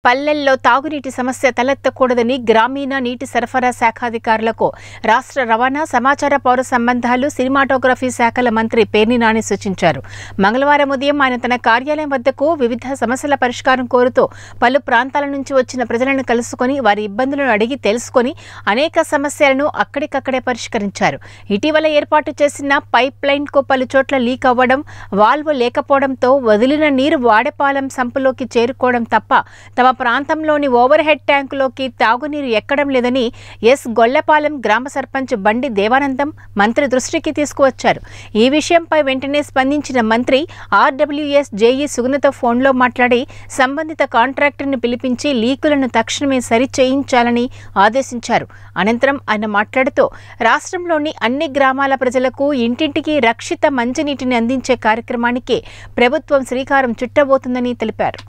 పల్లెల్లో తాగునీటి సమస్య తలెత్తకూడదని గ్రామీణ నీటి సరఫరా శాఖాధికారులకు రాష్ట్ర రవాణా సమాచార పౌర సంబంధాలు సినిమాటోగ్రఫీ శాఖల మంత్రి పేర్ని నాని సూచించారు మంగళవారం ఉదయం ఆయన తన కార్యాలయం వద్దకు వివిధ సమస్యల పరిష్కారం కోరుతూ పలు ప్రాంతాల నుంచి వచ్చిన ప్రజలను కలుసుకొని వారి ఇబ్బందులను అడిగి తెలుసుకొని అనేక సమస్యలను అక్కడికక్కడే పరిష్కరించారు ఇటీవల ఏర్పాటు చేసిన పైప్ లైన్కు పలు చోట్ల లీక్ అవ్వడం వాల్వ్ లేకపోవడంతో వదిలిన నీరు వాడపాలెం సంపులోకి చేరుకోవడం తప్ప తమ ప్రాంతంలోని ఓవర్ హెడ్ ట్యాంకులోకి తాగునీరు ఎక్కడం లేదని ఎస్ గొల్లపాలెం గ్రామ సర్పంచ్ బండి దేవానందం మంత్రి దృష్టికి తీసుకువచ్చారు ఈ విషయంపై వెంటనే స్పందించిన మంత్రి ఆర్డబ్ల్యూఎస్ జేఈ సుగుణతో ఫోన్లో మాట్లాడి సంబంధిత కాంట్రాక్టర్ని పిలిపించి లీకులను తక్షణమే సరిచేయించాలని ఆదేశించారు అనంతరం ఆయన మాట్లాడుతూ రాష్ట్రంలోని అన్ని గ్రామాల ప్రజలకు ఇంటింటికి రక్షిత మంచినీటిని అందించే కార్యక్రమానికి ప్రభుత్వం శ్రీకారం చుట్టబోతుందని తెలిపారు